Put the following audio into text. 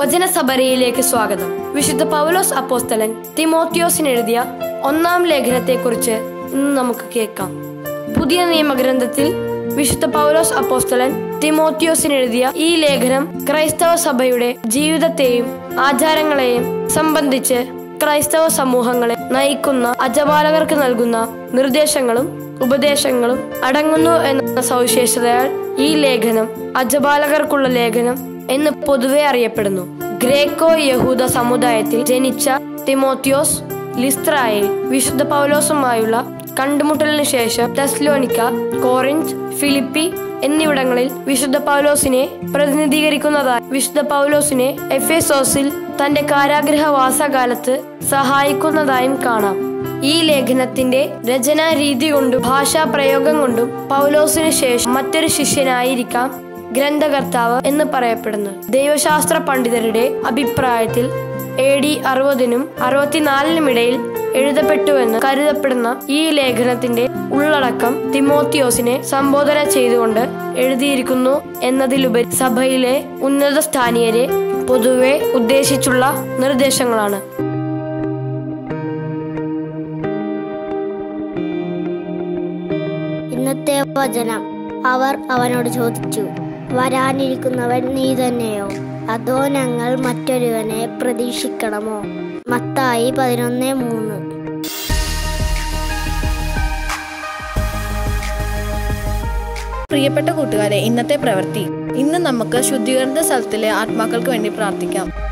വചനസബരയിലേക്ക് സ്വാഗതം വിശുദ്ധ പൗലോസ് അപ്പോസ്തലൻ തിമോത്തിയോസിന് എഴുതിയ ഒന്നാം ലേഖനത്തെക്കുറിച്ച് ഇന്ന് നമുക്ക് കേൾക്കാം പുതിയ നിയമഗ്രന്ഥത്തിൽ വിശുദ്ധ പൗലോസ് അപ്പോസ്തലൻ തിമോത്തിയോസിന് എഴുതിയ ഈ ലേഖനം ക്രൈസ്തവ സഭയുടെ ജീവിതത്തെയും ആചാരങ്ങളെയും സംബന്ധിച്ച് ക്രൈസ്തവ സമൂഹങ്ങളെ നയിക്കുന്ന അജപാലകർക്ക് നൽകുന്ന നിർദ്ദേശങ്ങളും ഉപദേശങ്ങളും അടങ്ങുന്നു എന്ന സവിശേഷതയാൽ ഈ ലേഖനം അജപാലകർക്കുള്ള ലേഖനം എന്ന് പൊതുവെ അറിയപ്പെടുന്നു ഗ്രേക്കോ യഹൂദ സമുദായത്തിൽ ജനിച്ച തിമോത്തിയോസ് ലിസ്ത്രായിൽ വിശുദ്ധ പൗലോസുമായുള്ള കണ്ടുമുട്ടലിന് ശേഷം ടെസ്ലോനിക്ക കോറിഞ്ച് ഫിലിപ്പി എന്നിവിടങ്ങളിൽ വിശുദ്ധ പൗലോസിനെ പ്രതിനിധീകരിക്കുന്നതായി വിശുദ്ധ പൗലോസിനെ എഫേസോസിൽ തന്റെ കാരാഗ്രഹവാസകാലത്ത് സഹായിക്കുന്നതായും കാണാം ഈ ലേഖനത്തിന്റെ രചനാ രീതി കൊണ്ടും ഭാഷാ പ്രയോഗം കൊണ്ടും പൗലോസിന് ശേഷം മറ്റൊരു ശിഷ്യനായിരിക്കാം ഗ്രന്ഥകർത്താവ് എന്ന് പറയപ്പെടുന്നു ദൈവശാസ്ത്ര പണ്ഡിതരുടെ അഭിപ്രായത്തിൽ എ ഡി അറുപതിനും അറുപത്തിനാലിനും ഇടയിൽ എഴുതപ്പെട്ടുവെന്ന് കരുതപ്പെടുന്ന ഈ ലേഖനത്തിന്റെ ഉള്ളടക്കം തിമോത്തിയോസിനെ സംബോധന ചെയ്തുകൊണ്ട് എഴുതിയിരിക്കുന്നു എന്നതിലുപരി സഭയിലെ ഉന്നത സ്ഥാനീയരെ പൊതുവെ ഉദ്ദേശിച്ചുള്ള നിർദ്ദേശങ്ങളാണ് ഇന്നത്തെ വചനം അവർ അവനോട് ചോദിച്ചു വരാനിരിക്കുന്നവൻ നീ തന്നെയോ അതോ ഞങ്ങൾ മറ്റൊരുവനെ പ്രതീക്ഷിക്കണമോ മത്തായി പതിനൊന്ന് മൂന്ന് പ്രിയപ്പെട്ട കൂട്ടുകാരെ ഇന്നത്തെ പ്രവൃത്തി ഇന്ന് നമുക്ക് ശുദ്ധീകരണ സ്ഥലത്തിലെ ആത്മാക്കൾക്ക് വേണ്ടി പ്രാർത്ഥിക്കാം